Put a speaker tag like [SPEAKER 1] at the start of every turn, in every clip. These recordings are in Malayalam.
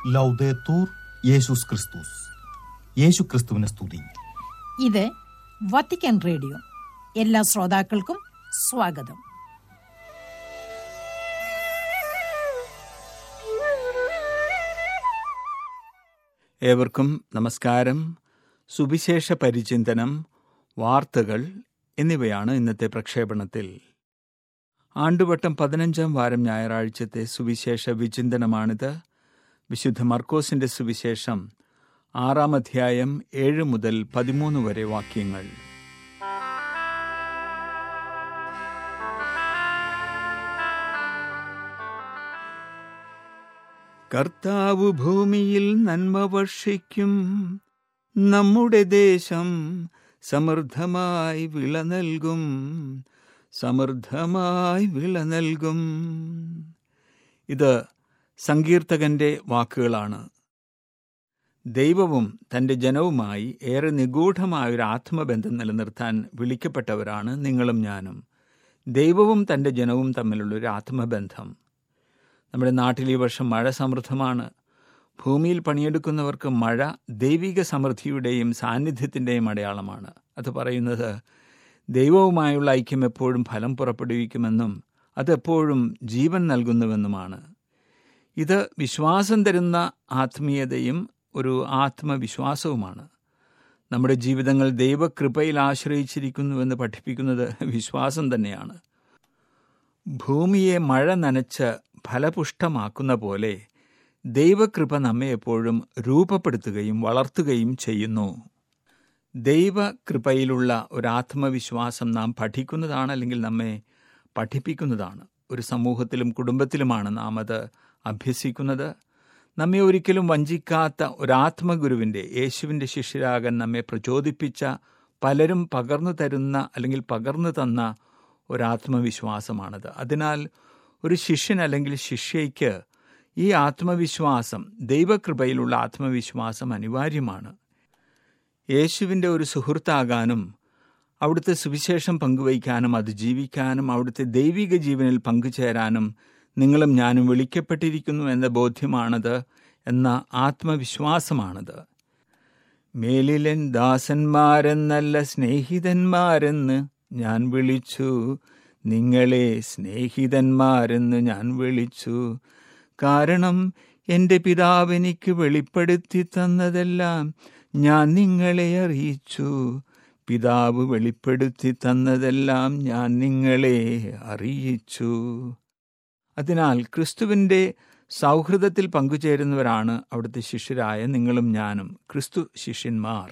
[SPEAKER 1] ലൗദേത്തൂർ യേശുസ് ക്രിസ്തുസ് യേശു ക്രിസ്തുവിനെ സ്തുതി
[SPEAKER 2] ഇത് വത്തിക്കാൻ റേഡിയോ എല്ലാ ശ്രോതാക്കൾക്കും സ്വാഗതം
[SPEAKER 3] ഏവർക്കും നമസ്കാരം സുവിശേഷ പരിചിന്തനം വാർത്തകൾ എന്നിവയാണ് ഇന്നത്തെ പ്രക്ഷേപണത്തിൽ ആണ്ടുവട്ടം പതിനഞ്ചാം വാരം ഞായറാഴ്ചത്തെ സുവിശേഷ വിചിന്തനമാണിത് വിശുദ്ധ മർക്കോസിന്റെ സുവിശേഷം ആറാം അധ്യായം ഏഴ് മുതൽ പതിമൂന്ന് വരെ വാക്യങ്ങൾ കർത്താവ് ഭൂമിയിൽ നന്മ വർഷിക്കും നമ്മുടെ ദേശം സമൃദ്ധമായി വിള നൽകും സമൃദ്ധമായി വിള നൽകും ഇത് സങ്കീർത്തകന്റെ വാക്കുകളാണ് ദൈവവും തന്റെ ജനവുമായി ഏറെ നിഗൂഢമായൊരു ആത്മബന്ധം നിലനിർത്താൻ വിളിക്കപ്പെട്ടവരാണ് നിങ്ങളും ഞാനും ദൈവവും തന്റെ ജനവും തമ്മിലുള്ള ഒരു ആത്മബന്ധം നമ്മുടെ നാട്ടിൽ ഈ വർഷം മഴ സമൃദ്ധമാണ് ഭൂമിയിൽ പണിയെടുക്കുന്നവർക്ക് മഴ ദൈവിക സമൃദ്ധിയുടെയും സാന്നിധ്യത്തിൻ്റെയും അടയാളമാണ് അത് പറയുന്നത് ദൈവവുമായുള്ള ഐക്യം എപ്പോഴും ഫലം പുറപ്പെടുവിക്കുമെന്നും അതെപ്പോഴും ജീവൻ നൽകുന്നുവെന്നുമാണ് ഇത് വിശ്വാസം തരുന്ന ആത്മീയതയും ഒരു ആത്മവിശ്വാസവുമാണ് നമ്മുടെ ജീവിതങ്ങൾ ദൈവകൃപയിൽ ആശ്രയിച്ചിരിക്കുന്നുവെന്ന് പഠിപ്പിക്കുന്നത് വിശ്വാസം തന്നെയാണ് ഭൂമിയെ മഴ നനച്ച് ഫലപുഷ്ടമാക്കുന്ന പോലെ ദൈവകൃപ നമ്മെ എപ്പോഴും രൂപപ്പെടുത്തുകയും വളർത്തുകയും ചെയ്യുന്നു ദൈവകൃപയിലുള്ള ഒരു ആത്മവിശ്വാസം നാം പഠിക്കുന്നതാണ് അല്ലെങ്കിൽ നമ്മെ പഠിപ്പിക്കുന്നതാണ് ഒരു സമൂഹത്തിലും കുടുംബത്തിലുമാണ് നാം അത് അഭ്യസിക്കുന്നത് നമ്മെ ഒരിക്കലും വഞ്ചിക്കാത്ത ഒരു ആത്മഗുരുവിൻ്റെ യേശുവിൻ്റെ ശിഷ്യരാകാൻ നമ്മെ പ്രചോദിപ്പിച്ച പലരും പകർന്നു തരുന്ന അല്ലെങ്കിൽ പകർന്നു തന്ന ഒരാത്മവിശ്വാസമാണത് അതിനാൽ ഒരു ശിഷ്യൻ അല്ലെങ്കിൽ ശിഷ്യയ്ക്ക് ഈ ആത്മവിശ്വാസം ദൈവകൃപയിലുള്ള ആത്മവിശ്വാസം അനിവാര്യമാണ് യേശുവിൻ്റെ ഒരു സുഹൃത്താകാനും അവിടുത്തെ സുവിശേഷം പങ്കുവയ്ക്കാനും അത് ജീവിക്കാനും അവിടുത്തെ ദൈവിക ജീവനിൽ പങ്കുചേരാനും നിങ്ങളും ഞാനും വിളിക്കപ്പെട്ടിരിക്കുന്നു എന്ന ബോധ്യമാണത് എന്ന ആത്മവിശ്വാസമാണത് മേലിലൻ ദാസന്മാരെന്നല്ല സ്നേഹിതന്മാരെന്ന് ഞാൻ വിളിച്ചു നിങ്ങളെ സ്നേഹിതന്മാരെന്ന് ഞാൻ വിളിച്ചു കാരണം എൻ്റെ പിതാവ് എനിക്ക് വെളിപ്പെടുത്തി തന്നതെല്ലാം ഞാൻ നിങ്ങളെ അറിയിച്ചു പിതാവ് വെളിപ്പെടുത്തി തന്നതെല്ലാം ഞാൻ നിങ്ങളെ അറിയിച്ചു അതിനാൽ ക്രിസ്തുവിൻ്റെ സൗഹൃദത്തിൽ പങ്കുചേരുന്നവരാണ് അവിടുത്തെ ശിഷ്യരായ നിങ്ങളും ഞാനും ക്രിസ്തു ശിഷ്യന്മാർ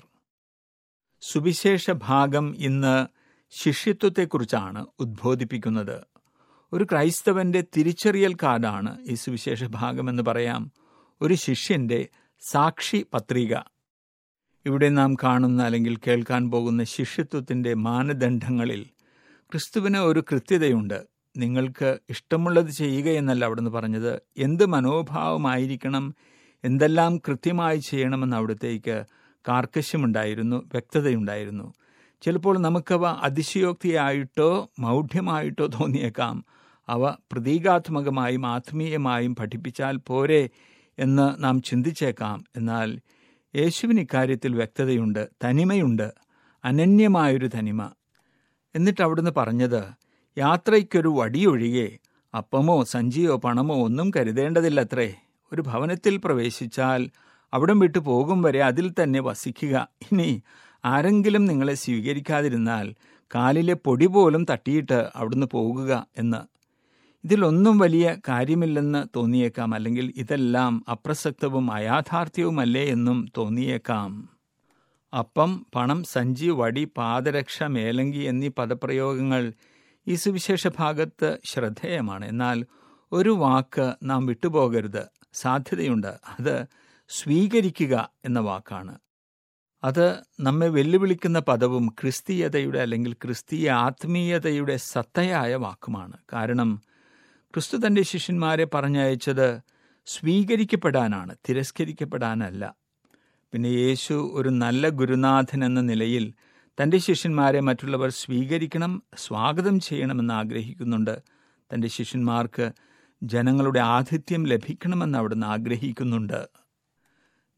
[SPEAKER 3] സുവിശേഷ ഭാഗം ഇന്ന് ശിഷ്യത്വത്തെക്കുറിച്ചാണ് ഉദ്ബോധിപ്പിക്കുന്നത് ഒരു ക്രൈസ്തവന്റെ തിരിച്ചറിയൽ കാർഡാണ് ഈ സുവിശേഷ ഭാഗമെന്ന് പറയാം ഒരു ശിഷ്യന്റെ സാക്ഷി പത്രിക ഇവിടെ നാം കാണുന്ന അല്ലെങ്കിൽ കേൾക്കാൻ പോകുന്ന ശിഷ്യത്വത്തിൻ്റെ മാനദണ്ഡങ്ങളിൽ ക്രിസ്തുവിന് ഒരു കൃത്യതയുണ്ട് നിങ്ങൾക്ക് ഇഷ്ടമുള്ളത് ചെയ്യുക എന്നല്ല അവിടുന്ന് പറഞ്ഞത് എന്ത് മനോഭാവമായിരിക്കണം എന്തെല്ലാം കൃത്യമായി ചെയ്യണമെന്ന് അവിടത്തേക്ക് കാർക്കശ്യമുണ്ടായിരുന്നു വ്യക്തതയുണ്ടായിരുന്നു ചിലപ്പോൾ നമുക്കവ അതിശയോക്തിയായിട്ടോ മൗഢ്യമായിട്ടോ തോന്നിയേക്കാം അവ പ്രതീകാത്മകമായും ആത്മീയമായും പഠിപ്പിച്ചാൽ പോരെ എന്ന് നാം ചിന്തിച്ചേക്കാം എന്നാൽ യേശുവിന് ഇക്കാര്യത്തിൽ വ്യക്തതയുണ്ട് തനിമയുണ്ട് അനന്യമായൊരു തനിമ എന്നിട്ട് അവിടുന്ന് പറഞ്ഞത് യാത്രയ്ക്കൊരു വടിയൊഴികെ അപ്പമോ സഞ്ചിയോ പണമോ ഒന്നും കരുതേണ്ടതില്ലത്രേ ഒരു ഭവനത്തിൽ പ്രവേശിച്ചാൽ അവിടം വിട്ടു പോകും വരെ അതിൽ തന്നെ വസിക്കുക ഇനി ആരെങ്കിലും നിങ്ങളെ സ്വീകരിക്കാതിരുന്നാൽ കാലിലെ പൊടി പോലും തട്ടിയിട്ട് അവിടുന്ന് പോകുക എന്ന് ഇതിലൊന്നും വലിയ കാര്യമില്ലെന്ന് തോന്നിയേക്കാം അല്ലെങ്കിൽ ഇതെല്ലാം അപ്രസക്തവും അയാഥാർത്ഥ്യവുമല്ലേ എന്നും തോന്നിയേക്കാം അപ്പം പണം സഞ്ചി വടി പാദരക്ഷ മേലങ്കി എന്നീ പദപ്രയോഗങ്ങൾ ഈ സുവിശേഷ ഭാഗത്ത് ശ്രദ്ധേയമാണ് എന്നാൽ ഒരു വാക്ക് നാം വിട്ടുപോകരുത് സാധ്യതയുണ്ട് അത് സ്വീകരിക്കുക എന്ന വാക്കാണ് അത് നമ്മെ വെല്ലുവിളിക്കുന്ന പദവും ക്രിസ്തീയതയുടെ അല്ലെങ്കിൽ ക്രിസ്തീയ ആത്മീയതയുടെ സത്തയായ വാക്കുമാണ് കാരണം ക്രിസ്തു തൻ്റെ ശിഷ്യന്മാരെ പറഞ്ഞയച്ചത് സ്വീകരിക്കപ്പെടാനാണ് തിരസ്കരിക്കപ്പെടാനല്ല പിന്നെ യേശു ഒരു നല്ല ഗുരുനാഥൻ എന്ന നിലയിൽ തൻ്റെ ശിഷ്യന്മാരെ മറ്റുള്ളവർ സ്വീകരിക്കണം സ്വാഗതം ചെയ്യണമെന്ന് ആഗ്രഹിക്കുന്നുണ്ട് തൻ്റെ ശിഷ്യന്മാർക്ക് ജനങ്ങളുടെ ആതിഥ്യം ലഭിക്കണമെന്ന് അവിടുന്ന് ആഗ്രഹിക്കുന്നുണ്ട്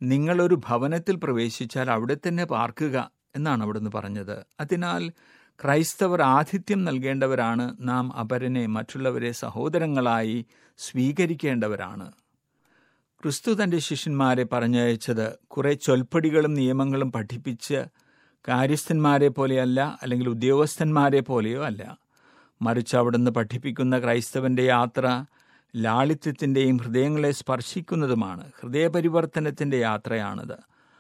[SPEAKER 3] നിങ്ങളൊരു ഭവനത്തിൽ പ്രവേശിച്ചാൽ അവിടെ തന്നെ പാർക്കുക എന്നാണ് അവിടുന്ന് പറഞ്ഞത് അതിനാൽ ക്രൈസ്തവർ ആതിഥ്യം നൽകേണ്ടവരാണ് നാം അപരനെ മറ്റുള്ളവരെ സഹോദരങ്ങളായി സ്വീകരിക്കേണ്ടവരാണ് ക്രിസ്തു തൻ്റെ ശിഷ്യന്മാരെ പറഞ്ഞയച്ചത് കുറെ ചൊൽപ്പടികളും നിയമങ്ങളും പഠിപ്പിച്ച് കാര്യസ്ഥന്മാരെ പോലെയല്ല അല്ലെങ്കിൽ ഉദ്യോഗസ്ഥന്മാരെ പോലെയോ അല്ല മറിച്ച് അവിടുന്ന് പഠിപ്പിക്കുന്ന ക്രൈസ്തവന്റെ യാത്ര ലാളിത്യത്തിൻ്റെയും ഹൃദയങ്ങളെ സ്പർശിക്കുന്നതുമാണ് ഹൃദയപരിവർത്തനത്തിൻ്റെ യാത്രയാണത്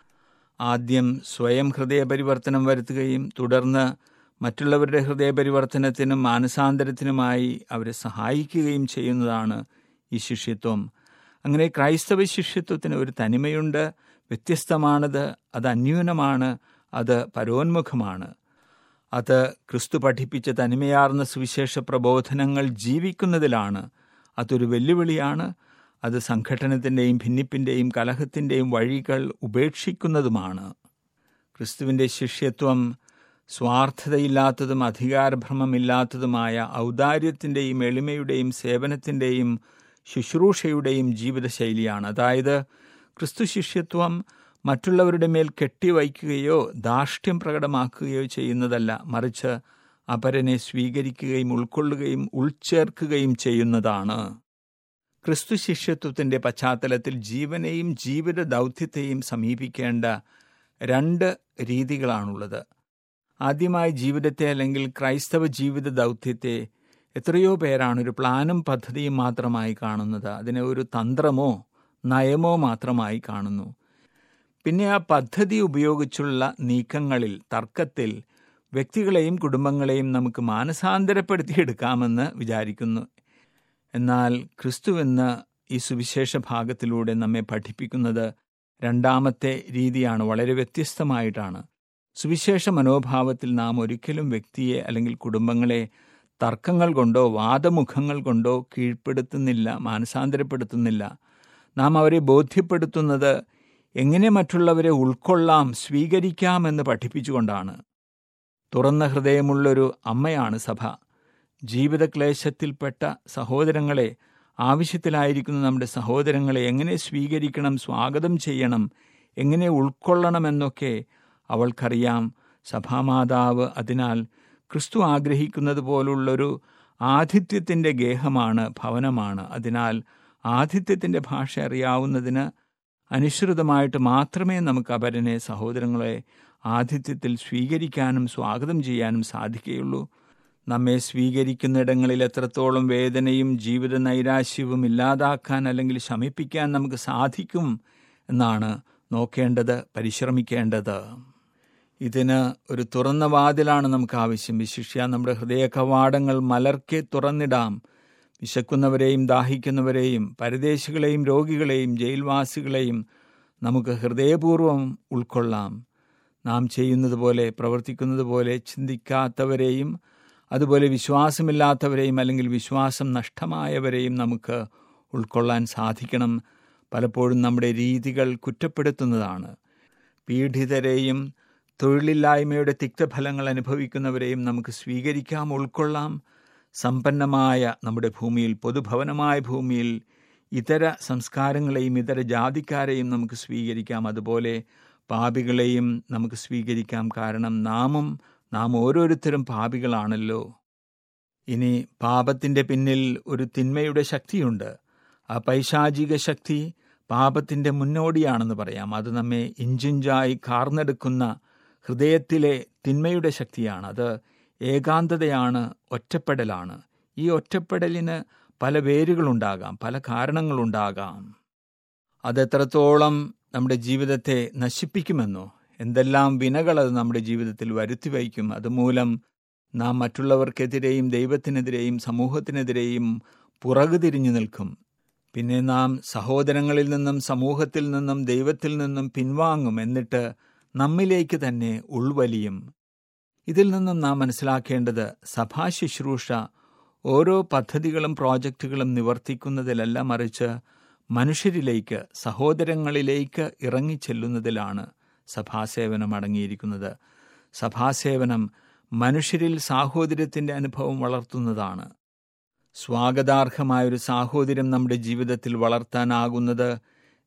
[SPEAKER 3] ആദ്യം സ്വയം ഹൃദയപരിവർത്തനം വരുത്തുകയും തുടർന്ന് മറ്റുള്ളവരുടെ ഹൃദയപരിവർത്തനത്തിനും മാനസാന്തരത്തിനുമായി അവരെ സഹായിക്കുകയും ചെയ്യുന്നതാണ് ഈ ശിഷ്യത്വം അങ്ങനെ ക്രൈസ്തവ ശിഷ്യത്വത്തിന് ഒരു തനിമയുണ്ട് വ്യത്യസ്തമാണത് അത് അന്യൂനമാണ് അത് പരോന്മുഖമാണ് അത് ക്രിസ്തു പഠിപ്പിച്ച തനിമയാർന്ന സുവിശേഷ പ്രബോധനങ്ങൾ ജീവിക്കുന്നതിലാണ് അതൊരു വെല്ലുവിളിയാണ് അത് സംഘടനത്തിൻ്റെയും ഭിന്നിപ്പിൻ്റെയും കലഹത്തിൻ്റെയും വഴികൾ ഉപേക്ഷിക്കുന്നതുമാണ് ക്രിസ്തുവിൻ്റെ ശിഷ്യത്വം സ്വാർത്ഥതയില്ലാത്തതും അധികാരഭ്രമമില്ലാത്തതുമായ ഔദാര്യത്തിൻ്റെയും എളിമയുടെയും സേവനത്തിൻ്റെയും ശുശ്രൂഷയുടെയും ജീവിതശൈലിയാണ് അതായത് ക്രിസ്തു ശിഷ്യത്വം മറ്റുള്ളവരുടെ മേൽ കെട്ടിവയ്ക്കുകയോ ധാർഷ്ട്യം പ്രകടമാക്കുകയോ ചെയ്യുന്നതല്ല മറിച്ച് അപരനെ സ്വീകരിക്കുകയും ഉൾക്കൊള്ളുകയും ഉൾച്ചേർക്കുകയും ചെയ്യുന്നതാണ് ക്രിസ്തു ശിഷ്യത്വത്തിൻ്റെ പശ്ചാത്തലത്തിൽ ജീവനെയും ജീവിത ദൗത്യത്തെയും സമീപിക്കേണ്ട രണ്ട് രീതികളാണുള്ളത് ആദ്യമായി ജീവിതത്തെ അല്ലെങ്കിൽ ക്രൈസ്തവ ജീവിത ദൗത്യത്തെ എത്രയോ പേരാണ് ഒരു പ്ലാനും പദ്ധതിയും മാത്രമായി കാണുന്നത് അതിനെ ഒരു തന്ത്രമോ നയമോ മാത്രമായി കാണുന്നു പിന്നെ ആ പദ്ധതി ഉപയോഗിച്ചുള്ള നീക്കങ്ങളിൽ തർക്കത്തിൽ വ്യക്തികളെയും കുടുംബങ്ങളെയും നമുക്ക് മാനസാന്തരപ്പെടുത്തിയെടുക്കാമെന്ന് വിചാരിക്കുന്നു എന്നാൽ ക്രിസ്തുവെന്ന ഈ സുവിശേഷ ഭാഗത്തിലൂടെ നമ്മെ പഠിപ്പിക്കുന്നത് രണ്ടാമത്തെ രീതിയാണ് വളരെ വ്യത്യസ്തമായിട്ടാണ് സുവിശേഷ മനോഭാവത്തിൽ നാം ഒരിക്കലും വ്യക്തിയെ അല്ലെങ്കിൽ കുടുംബങ്ങളെ തർക്കങ്ങൾ കൊണ്ടോ വാദമുഖങ്ങൾ കൊണ്ടോ കീഴ്പ്പെടുത്തുന്നില്ല മാനസാന്തരപ്പെടുത്തുന്നില്ല നാം അവരെ ബോധ്യപ്പെടുത്തുന്നത് എങ്ങനെ മറ്റുള്ളവരെ ഉൾക്കൊള്ളാം സ്വീകരിക്കാമെന്ന് പഠിപ്പിച്ചുകൊണ്ടാണ് തുറന്ന ഹൃദയമുള്ളൊരു അമ്മയാണ് സഭ ജീവിതക്ലേശത്തിൽപ്പെട്ട സഹോദരങ്ങളെ ആവശ്യത്തിലായിരിക്കുന്ന നമ്മുടെ സഹോദരങ്ങളെ എങ്ങനെ സ്വീകരിക്കണം സ്വാഗതം ചെയ്യണം എങ്ങനെ ഉൾക്കൊള്ളണമെന്നൊക്കെ അവൾക്കറിയാം സഭാമാതാവ് അതിനാൽ ക്രിസ്തു ആഗ്രഹിക്കുന്നത് പോലുള്ളൊരു ആതിഥ്യത്തിൻ്റെ ഗേഹമാണ് ഭവനമാണ് അതിനാൽ ആതിഥ്യത്തിൻ്റെ ഭാഷ അറിയാവുന്നതിന് അനുസൃതമായിട്ട് മാത്രമേ നമുക്ക് അപരനെ സഹോദരങ്ങളെ ആതിഥ്യത്തിൽ സ്വീകരിക്കാനും സ്വാഗതം ചെയ്യാനും സാധിക്കുകയുള്ളൂ നമ്മെ സ്വീകരിക്കുന്നിടങ്ങളിൽ എത്രത്തോളം വേദനയും ജീവിത നൈരാശ്യവും ഇല്ലാതാക്കാൻ അല്ലെങ്കിൽ ശമിപ്പിക്കാൻ നമുക്ക് സാധിക്കും എന്നാണ് നോക്കേണ്ടത് പരിശ്രമിക്കേണ്ടത് ഇതിന് ഒരു തുറന്ന വാതിലാണ് നമുക്ക് ആവശ്യം വിശിഷ്യ നമ്മുടെ ഹൃദയ കവാടങ്ങൾ മലർക്കെ തുറന്നിടാം വിശക്കുന്നവരെയും ദാഹിക്കുന്നവരെയും പരദേശികളെയും രോഗികളെയും ജയിൽവാസികളെയും നമുക്ക് ഹൃദയപൂർവ്വം ഉൾക്കൊള്ളാം നാം ചെയ്യുന്നത് പോലെ പ്രവർത്തിക്കുന്നത് പോലെ ചിന്തിക്കാത്തവരെയും അതുപോലെ വിശ്വാസമില്ലാത്തവരെയും അല്ലെങ്കിൽ വിശ്വാസം നഷ്ടമായവരെയും നമുക്ക് ഉൾക്കൊള്ളാൻ സാധിക്കണം പലപ്പോഴും നമ്മുടെ രീതികൾ കുറ്റപ്പെടുത്തുന്നതാണ് പീഡിതരെയും തൊഴിലില്ലായ്മയുടെ തിക്തഫലങ്ങൾ അനുഭവിക്കുന്നവരെയും നമുക്ക് സ്വീകരിക്കാം ഉൾക്കൊള്ളാം സമ്പന്നമായ നമ്മുടെ ഭൂമിയിൽ പൊതുഭവനമായ ഭൂമിയിൽ ഇതര സംസ്കാരങ്ങളെയും ഇതര ജാതിക്കാരെയും നമുക്ക് സ്വീകരിക്കാം അതുപോലെ പാപികളെയും നമുക്ക് സ്വീകരിക്കാം കാരണം നാമും നാം ഓരോരുത്തരും പാപികളാണല്ലോ ഇനി പാപത്തിൻ്റെ പിന്നിൽ ഒരു തിന്മയുടെ ശക്തിയുണ്ട് ആ പൈശാചിക ശക്തി പാപത്തിൻ്റെ മുന്നോടിയാണെന്ന് പറയാം അത് നമ്മെ ഇഞ്ചിഞ്ചായി കാർന്നെടുക്കുന്ന ഹൃദയത്തിലെ തിന്മയുടെ ശക്തിയാണ് അത് ഏകാന്തതയാണ് ഒറ്റപ്പെടലാണ് ഈ ഒറ്റപ്പെടലിന് പല വേരുകളുണ്ടാകാം പല കാരണങ്ങളുണ്ടാകാം അതെത്രത്തോളം നമ്മുടെ ജീവിതത്തെ നശിപ്പിക്കുമെന്നോ എന്തെല്ലാം വിനകൾ അത് നമ്മുടെ ജീവിതത്തിൽ വരുത്തി വയ്ക്കും അതുമൂലം നാം മറ്റുള്ളവർക്കെതിരെയും ദൈവത്തിനെതിരെയും സമൂഹത്തിനെതിരെയും പുറകു തിരിഞ്ഞു നിൽക്കും പിന്നെ നാം സഹോദരങ്ങളിൽ നിന്നും സമൂഹത്തിൽ നിന്നും ദൈവത്തിൽ നിന്നും പിൻവാങ്ങും എന്നിട്ട് നമ്മിലേക്ക് തന്നെ ഉൾവലിയും ഇതിൽ നിന്നും നാം മനസ്സിലാക്കേണ്ടത് സഭാ ശുശ്രൂഷ ഓരോ പദ്ധതികളും പ്രോജക്റ്റുകളും നിവർത്തിക്കുന്നതിലല്ല മറിച്ച് മനുഷ്യരിലേക്ക് സഹോദരങ്ങളിലേക്ക് ഇറങ്ങിച്ചെല്ലുന്നതിലാണ് സഭാസേവനം അടങ്ങിയിരിക്കുന്നത് സഭാസേവനം മനുഷ്യരിൽ സാഹോദര്യത്തിൻ്റെ അനുഭവം വളർത്തുന്നതാണ് സ്വാഗതാർഹമായൊരു സാഹോദര്യം നമ്മുടെ ജീവിതത്തിൽ വളർത്താനാകുന്നത്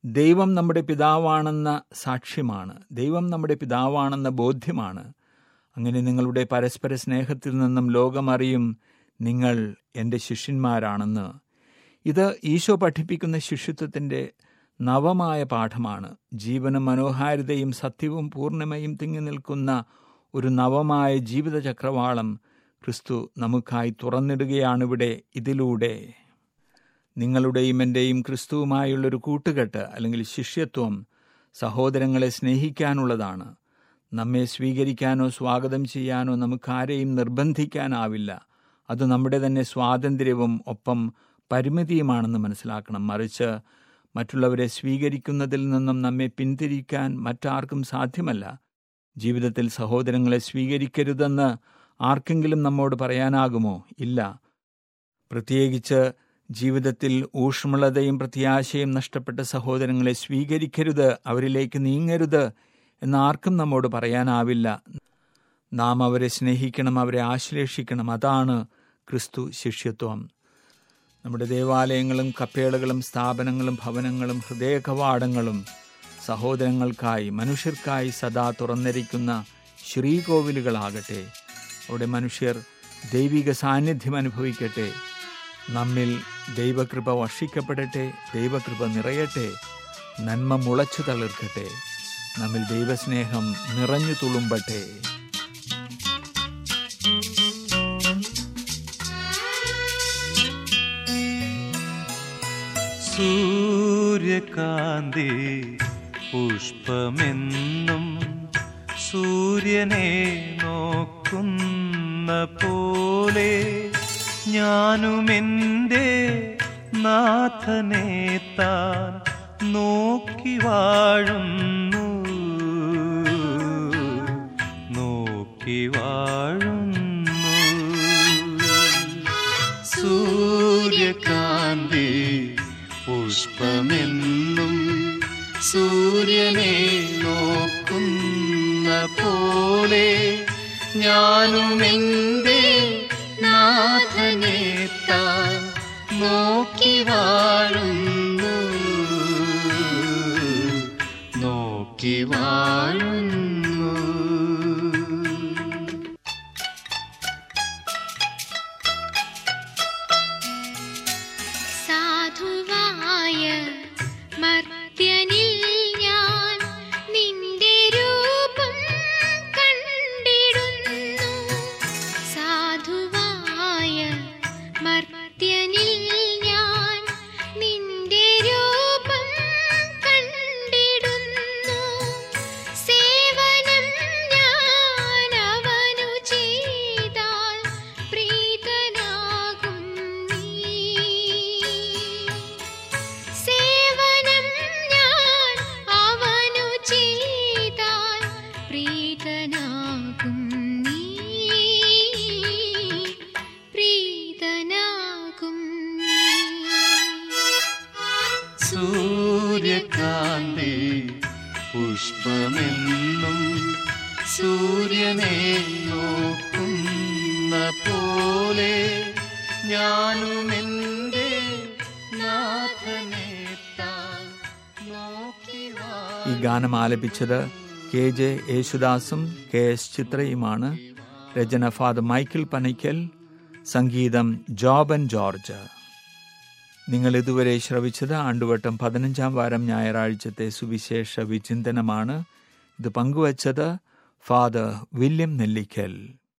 [SPEAKER 3] ദൈവം നമ്മുടെ പിതാവാണെന്ന സാക്ഷ്യമാണ് ദൈവം നമ്മുടെ പിതാവാണെന്ന ബോധ്യമാണ് അങ്ങനെ നിങ്ങളുടെ പരസ്പര സ്നേഹത്തിൽ നിന്നും ലോകമറിയും നിങ്ങൾ എൻ്റെ ശിഷ്യന്മാരാണെന്ന് ഇത് ഈശോ പഠിപ്പിക്കുന്ന ശിഷ്യത്വത്തിൻ്റെ നവമായ പാഠമാണ് ജീവനും മനോഹാരിതയും സത്യവും പൂർണ്ണമയും തിങ്ങി നിൽക്കുന്ന ഒരു നവമായ ജീവിത ചക്രവാളം ക്രിസ്തു നമുക്കായി തുറന്നിടുകയാണിവിടെ ഇതിലൂടെ നിങ്ങളുടെയും എൻ്റെയും ക്രിസ്തുവുമായുള്ളൊരു കൂട്ടുകെട്ട് അല്ലെങ്കിൽ ശിഷ്യത്വം സഹോദരങ്ങളെ സ്നേഹിക്കാനുള്ളതാണ് നമ്മെ സ്വീകരിക്കാനോ സ്വാഗതം ചെയ്യാനോ നമുക്കാരെയും നിർബന്ധിക്കാനാവില്ല അത് നമ്മുടെ തന്നെ സ്വാതന്ത്ര്യവും ഒപ്പം പരിമിതിയുമാണെന്ന് മനസ്സിലാക്കണം മറിച്ച് മറ്റുള്ളവരെ സ്വീകരിക്കുന്നതിൽ നിന്നും നമ്മെ പിന്തിരിക്കാൻ മറ്റാർക്കും സാധ്യമല്ല ജീവിതത്തിൽ സഹോദരങ്ങളെ സ്വീകരിക്കരുതെന്ന് ആർക്കെങ്കിലും നമ്മോട് പറയാനാകുമോ ഇല്ല പ്രത്യേകിച്ച് ജീവിതത്തിൽ ഊഷ്മളതയും പ്രത്യാശയും നഷ്ടപ്പെട്ട സഹോദരങ്ങളെ സ്വീകരിക്കരുത് അവരിലേക്ക് നീങ്ങരുത് എന്ന് ആർക്കും നമ്മോട് പറയാനാവില്ല നാം അവരെ സ്നേഹിക്കണം അവരെ ആശ്ലേഷിക്കണം അതാണ് ക്രിസ്തു ശിഷ്യത്വം നമ്മുടെ ദേവാലയങ്ങളും കപ്പേളുകളും സ്ഥാപനങ്ങളും ഭവനങ്ങളും ഹൃദയകവാടങ്ങളും സഹോദരങ്ങൾക്കായി മനുഷ്യർക്കായി സദാ തുറന്നിരിക്കുന്ന ശ്രീകോവിലുകളാകട്ടെ അവിടെ മനുഷ്യർ ദൈവിക സാന്നിധ്യം അനുഭവിക്കട്ടെ നമ്മിൽ ദൈവകൃപ വർഷിക്കപ്പെടട്ടെ ദൈവകൃപ നിറയട്ടെ നന്മ മുളച്ചു തളിർക്കട്ടെ നമ്മിൽ ദൈവസ്നേഹം നിറഞ്ഞു തുളുമ്പട്ടെ
[SPEAKER 4] സൂര്യകാന്തി പുഷ്പമെന്നും സൂര്യനെ നോക്കുന്ന പോലെ ഞാനുമെൻ്റെ നാഥനെ താൻ നോക്കി വാഴുന്നു നോക്കി വാഴുന്നു സൂര്യകാന്തി പുഷ്പമെന്നും സൂര്യനെ നോക്കുന്ന പോലെ ഞാനുമെൻ്റെ നാഥനെ താൻ നോക്കി വാഴുന്നു നോക്കി വാഴുന്നു
[SPEAKER 5] സാധുവായ മർത്യനിൽ ഞാൻ നിന്റെ രൂപം കണ്ടിടുന്നു സാധുവായ മർത്യനിൽ ഞാൻ നിന്റെ രൂപം കണ്ടിടുന്നു സേവനം ഞാൻ അവനു ചെയ്താൽ പ്രീതനാകും നീ സേവനം ഞാൻ അവനു ചെയ്താൽ പ്രീതനാകും നീ പ്രീതനാകും നീ
[SPEAKER 4] സൂര്യകാന്തി പുഷ്പമെന്നും സൂര്യനെ നോക്കുന്ന പോലെ ഞാനുമെൻ്റെ നാഥനെ താൻ നോക്കി
[SPEAKER 3] ഈ ഗാനം ആലപിച്ചത് കെ ജെ യേശുദാസും കെ എസ് ചിത്രയുമാണ് രചന ഫാദർ മൈക്കിൾ പനയ്ക്കൽ സംഗീതം ജോബൻ ജോർജ് നിങ്ങൾ ഇതുവരെ ശ്രവിച്ചത് ആണ്ടുവട്ടം പതിനഞ്ചാം വാരം ഞായറാഴ്ചത്തെ സുവിശേഷ വിചിന്തനമാണ് ഇത് പങ്കുവച്ചത് ഫാദർ വില്യം നെല്ലിക്കൽ